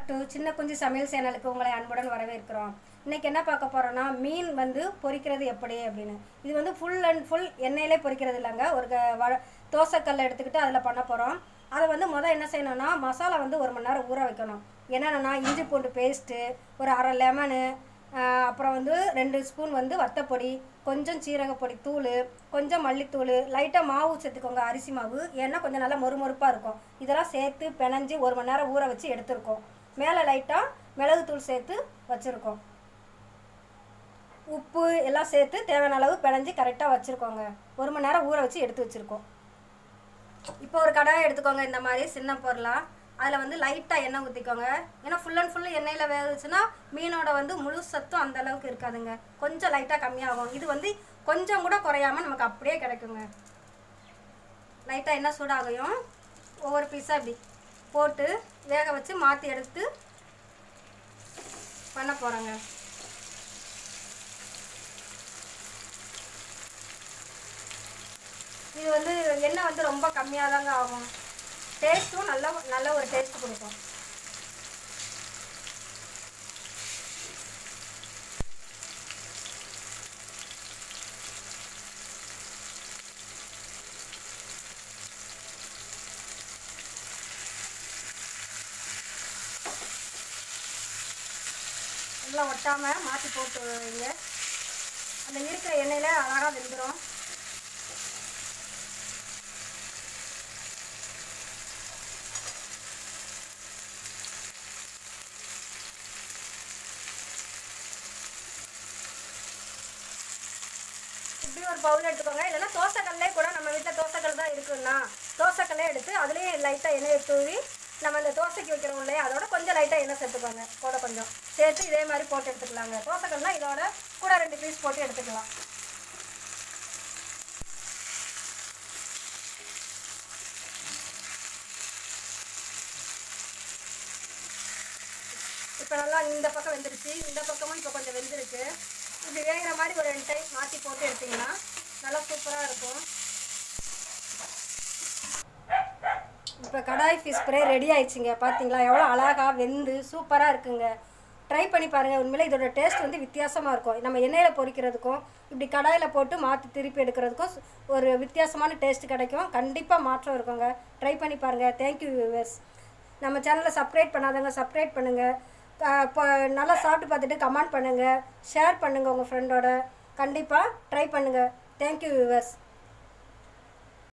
to சின்ன குஞ்சு சமையல் சேனலுக்கு உங்களை அன்புடன் வரவேற்கிறோம் இன்னைக்கு என்ன பார்க்க போறோம்னா மீன் வந்து பொரிக்கிறது எப்படி அப்படின்னு இது வந்து ஃபுல் அண்ட் ஃபுல் எண்ணெயிலே பொரிக்கிறது இல்லைங்க ஒரு க- வ- தோசைக்கல்லை எடுத்துக்கிட்டு அதில் பண்ண போகிறோம் அதை வந்து முதல் என்ன செய்யணும்னா மசாலா வந்து ஒரு மணி நேரம் ஊற வைக்கணும் என்னென்னா இஞ்சி பூண்டு பேஸ்ட்டு ஒரு அரை லெமனு அப்புறம் வந்து ரெண்டு ஸ்பூன் வந்து வத்தப்பொடி கொஞ்சம் சீரகப்பொடி தூள் கொஞ்சம் மல்லித்தூள் லைட்டாக மாவு சேர்த்துக்கோங்க அரிசி மாவு ஏன்னா கொஞ்சம் நல்லா மொறுமொறுப்பாக இருக்கும் இதெல்லாம் சேர்த்து பிணைஞ்சு ஒரு மணி நேரம் ஊற வச்சு எடுத்திருக்கோம் மேலே லைட்டாக மிளகுத்தூள் சேர்த்து வச்சுருக்கோம் உப்பு எல்லாம் சேர்த்து தேவையான அளவு பிணைஞ்சு கரெக்டாக வச்சுருக்கோங்க ஒரு மணி நேரம் ஊற வச்சு எடுத்து வச்சுருக்கோம் இப்போ ஒரு கடாயை எடுத்துக்கோங்க இந்த மாதிரி சின்ன பொருளாக அதில் வந்து லைட்டாக எண்ணெய் ஊற்றிக்கோங்க ஏன்னா ஃபுல் அண்ட் ஃபுல்லு எண்ணெயில் வேகுச்சுன்னா மீனோட வந்து முழு சத்தும் அந்த அளவுக்கு இருக்காதுங்க கொஞ்சம் லைட்டாக கம்மியாகும் இது வந்து கொஞ்சம் கூட குறையாம நமக்கு அப்படியே கிடைக்குங்க லைட்டாக எண்ணெய் சூடாகையும் ஒவ்வொரு பீஸாக இப்படி போட்டு வேக வச்சு மாற்றி எடுத்து பண்ண போகிறோங்க இது வந்து எண்ணெய் வந்து ரொம்ப கம்மியாக தாங்க ஆகும் டேஸ்ட்டும் நல்ல நல்ல ஒரு டேஸ்ட் கொடுக்கும் எல்லாம் ஒட்டாம மாற்றி போட்டு வைங்க அந்த இருக்கிற எண்ணெயில அழகாக வெந்துடும் இப்படி ஒரு பவுல் எடுத்துக்கோங்க இல்லைன்னா தோசைக்கல்லே கூட நம்ம வீட்டில் தோசைக்கல் தான் இருக்குன்னா தோசைக்கல்லே எடுத்து அதுலேயே லைட்டாக எண்ணெயை தூவி நம்ம அந்த தோசைக்கு வைக்கிறோம் இல்லையா அதோட கொஞ்சம் லைட்டாக எண்ணெய் சேர்த்துக்கோங்க கூட கொஞ்சம் சேர்த்து இதே மாதிரி போட்டு எடுத்துக்கலாங்க தோசைக்கல்னா இதோட கூட ரெண்டு பீஸ் போட்டு எடுத்துக்கலாம் இப்போ நல்லா இந்த பக்கம் வெந்துருச்சு இந்த பக்கமும் இப்போ கொஞ்சம் வெந்திருக்கு இப்படி வேகிற மாதிரி ஒரு ரெண்டு டைம் மாற்றி போட்டு எடுத்தீங்கன்னா நல்லா சூப்பராக இருக்கும் இப்போ கடாய் ஃபிஷ் ஃப்ரை ரெடி ஆயிடுச்சுங்க பார்த்தீங்களா எவ்வளோ அழகாக வெந்து சூப்பராக இருக்குங்க ட்ரை பண்ணி பாருங்கள் உண்மையிலே இதோட டேஸ்ட் வந்து வித்தியாசமாக இருக்கும் நம்ம எண்ணெயில் பொரிக்கிறதுக்கும் இப்படி கடாயில் போட்டு மாற்றி திருப்பி எடுக்கிறதுக்கும் சு- ஒரு வித்தியாசமான டேஸ்ட் கிடைக்கும் கண்டிப்பாக மாற்றம் இருக்குங்க ட்ரை பண்ணி பாருங்கள் தேங்க்யூ வியூவர்ஸ் நம்ம சேனலை சப்ஸ்கிரைப் பண்ணாதவங்க சப்ஸ்கிரைப் பண்ணுங்கள் இப்போ நல்லா சாப்பிட்டு பார்த்துட்டு கமெண்ட் பண்ணுங்கள் ஷேர் பண்ணுங்கள் உங்கள் ஃப்ரெண்டோட கண்டிப்பாக ட்ரை பண்ணுங்கள் தேங்க்யூ வியூவர்ஸ்